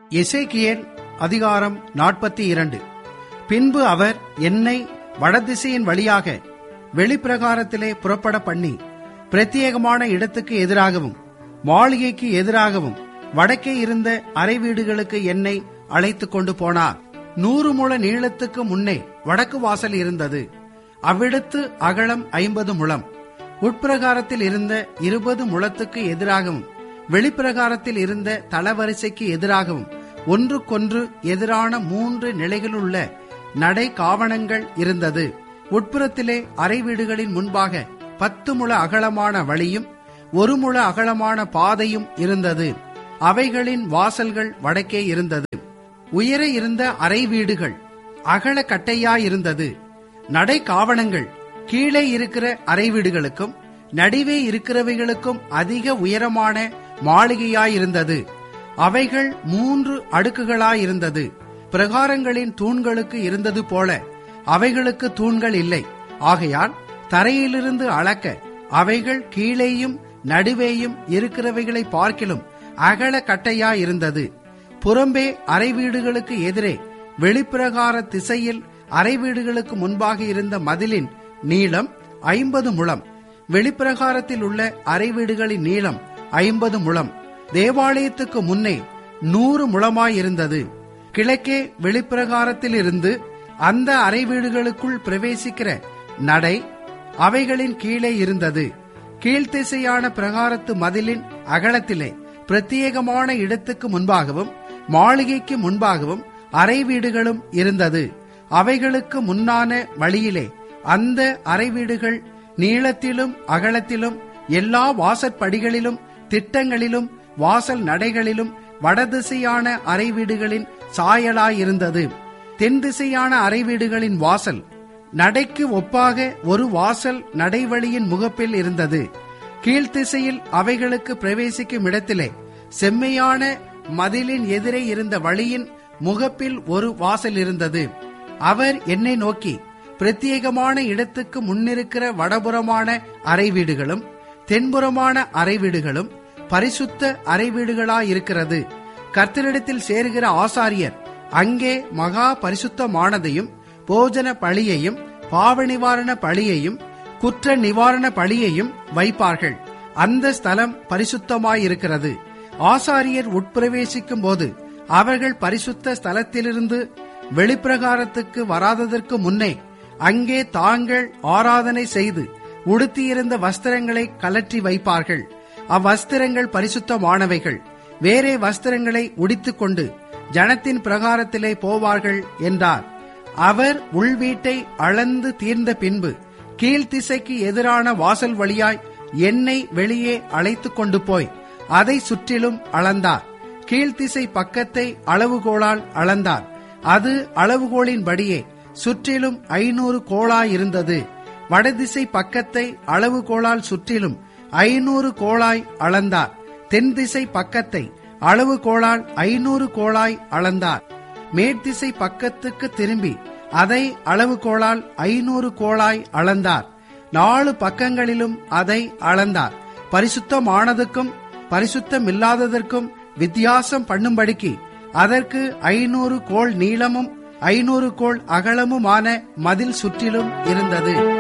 எசேக்கியேல் அதிகாரம் நாற்பத்தி இரண்டு பின்பு அவர் என்னை வடதிசையின் வழியாக வெளிப்பிரகாரத்திலே புறப்பட பண்ணி பிரத்யேகமான இடத்துக்கு எதிராகவும் மாளிகைக்கு எதிராகவும் வடக்கே இருந்த அறை வீடுகளுக்கு என்னை அழைத்துக் கொண்டு போனார் நூறு முழ நீளத்துக்கு முன்னே வடக்கு வாசல் இருந்தது அவ்விடத்து அகலம் ஐம்பது முழம் உட்பிரகாரத்தில் இருந்த இருபது முழத்துக்கு எதிராகவும் வெளிப்பிரகாரத்தில் இருந்த தளவரிசைக்கு எதிராகவும் ஒன்றுக்கொன்று எதிரான மூன்று நிலைகளுள்ள நடை காவணங்கள் இருந்தது உட்புறத்திலே அறை வீடுகளின் முன்பாக பத்து முழ அகலமான வழியும் ஒரு முழ அகலமான பாதையும் இருந்தது அவைகளின் வாசல்கள் வடக்கே இருந்தது உயர இருந்த அறை வீடுகள் அகல கட்டையாயிருந்தது நடை காவணங்கள் கீழே இருக்கிற அறை வீடுகளுக்கும் நடுவே இருக்கிறவைகளுக்கும் அதிக உயரமான மாளிகையாயிருந்தது அவைகள் மூன்று அடுக்குகளாயிருந்தது பிரகாரங்களின் தூண்களுக்கு இருந்தது போல அவைகளுக்கு தூண்கள் இல்லை ஆகையால் தரையிலிருந்து அளக்க அவைகள் கீழேயும் நடுவேயும் இருக்கிறவைகளை பார்க்கிலும் அகல கட்டையாயிருந்தது புறம்பே அறை வீடுகளுக்கு எதிரே வெளிப்பிரகார திசையில் அறை வீடுகளுக்கு முன்பாக இருந்த மதிலின் நீளம் ஐம்பது முழம் வெளிப்பிரகாரத்தில் உள்ள அறை வீடுகளின் நீளம் ஐம்பது முழம் தேவாலயத்துக்கு முன்னே நூறு முழமாயிருந்தது கிழக்கே வெளிப்பிரகாரத்தில் இருந்து அந்த அறை வீடுகளுக்குள் பிரவேசிக்கிற நடை அவைகளின் கீழே இருந்தது கீழ்த்திசையான பிரகாரத்து மதிலின் அகலத்திலே பிரத்யேகமான இடத்துக்கு முன்பாகவும் மாளிகைக்கு முன்பாகவும் அறை வீடுகளும் இருந்தது அவைகளுக்கு முன்னான வழியிலே அந்த அறை வீடுகள் நீளத்திலும் அகலத்திலும் எல்லா வாசற்படிகளிலும் திட்டங்களிலும் வாசல் நடைகளிலும் வடதிசையான அறை வீடுகளின் சாயலாயிருந்தது தென் திசையான அறை வீடுகளின் வாசல் நடைக்கு ஒப்பாக ஒரு வாசல் நடைவழியின் முகப்பில் இருந்தது கீழ்த்திசையில் அவைகளுக்கு பிரவேசிக்கும் இடத்திலே செம்மையான மதிலின் எதிரே இருந்த வழியின் முகப்பில் ஒரு வாசல் இருந்தது அவர் என்னை நோக்கி பிரத்யேகமான இடத்துக்கு முன்னிருக்கிற வடபுறமான அறை வீடுகளும் தென்புறமான அறை வீடுகளும் பரிசுத்த அறை வீடுகளாயிருக்கிறது கர்த்தரிடத்தில் சேருகிற ஆசாரியர் அங்கே மகா பரிசுத்தமானதையும் போஜன பழியையும் பாவ நிவாரண பழியையும் குற்ற நிவாரண பழியையும் வைப்பார்கள் அந்த ஸ்தலம் பரிசுத்தமாயிருக்கிறது ஆசாரியர் உட்பிரவேசிக்கும் போது அவர்கள் பரிசுத்த ஸ்தலத்திலிருந்து வெளிப்பிரகாரத்துக்கு வராததற்கு முன்னே அங்கே தாங்கள் ஆராதனை செய்து உடுத்தியிருந்த வஸ்திரங்களை கலற்றி வைப்பார்கள் அவ்வஸ்திரங்கள் பரிசுத்தமானவைகள் வேறே வஸ்திரங்களை உடித்துக்கொண்டு ஜனத்தின் பிரகாரத்திலே போவார்கள் என்றார் அவர் உள்வீட்டை அளந்து தீர்ந்த பின்பு கீழ்த்திசைக்கு எதிரான வாசல் வழியாய் என்னை வெளியே அழைத்துக் கொண்டு போய் அதை சுற்றிலும் அளந்தார் கீழ்த்திசை பக்கத்தை அளவுகோலால் அளந்தார் அது அளவுகோலின்படியே சுற்றிலும் ஐநூறு கோளாயிருந்தது வடதிசை பக்கத்தை அளவுகோலால் சுற்றிலும் ஐநூறு கோளாய் அளந்தார் தென் திசை பக்கத்தை அளவுகோலால் ஐநூறு கோளாய் அளந்தார் மேற்திசை பக்கத்துக்கு திரும்பி அதை அளவுகோலால் ஐநூறு கோளாய் அளந்தார் நாலு பக்கங்களிலும் அதை அளந்தார் பரிசுத்தமானதுக்கும் பரிசுத்தமில்லாததற்கும் வித்தியாசம் பண்ணும்படிக்கு அதற்கு ஐநூறு கோள் நீளமும் ஐநூறு கோள் அகலமுமான மதில் சுற்றிலும் இருந்தது